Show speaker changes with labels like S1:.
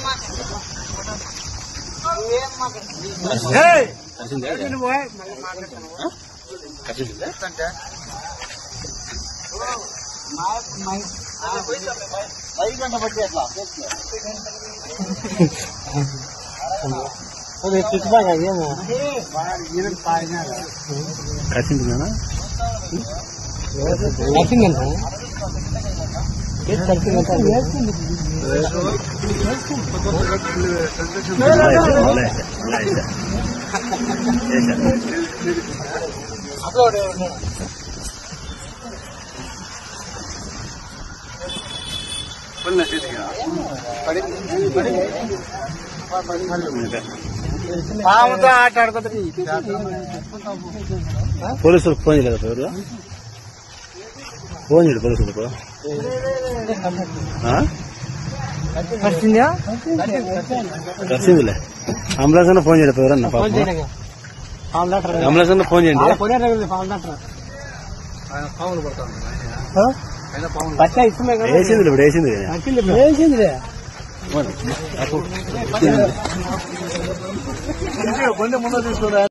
S1: కసింది
S2: పాముతో ఆట ఆడుకుంటుంది
S1: పోలీసులకు ఫోన్ చేయలేదు ఎవరు ఫోన్ చేయడు పోలీసులకు ఆ?
S2: వచ్చిందా
S1: కలిసిందిలే అంబులెన్స్ అన్న ఫోన్ చేయలేదు ఎవరన్నా పాపం అంబులెన్స్ అన్న ఫోన్ చేయండి
S2: పచ్చా ఇస్తుంది
S1: వేసింది ఇప్పుడు వేసింది
S2: వేసిందిలే
S1: మరి, అప్పుడు
S2: ముందు తీసుకురా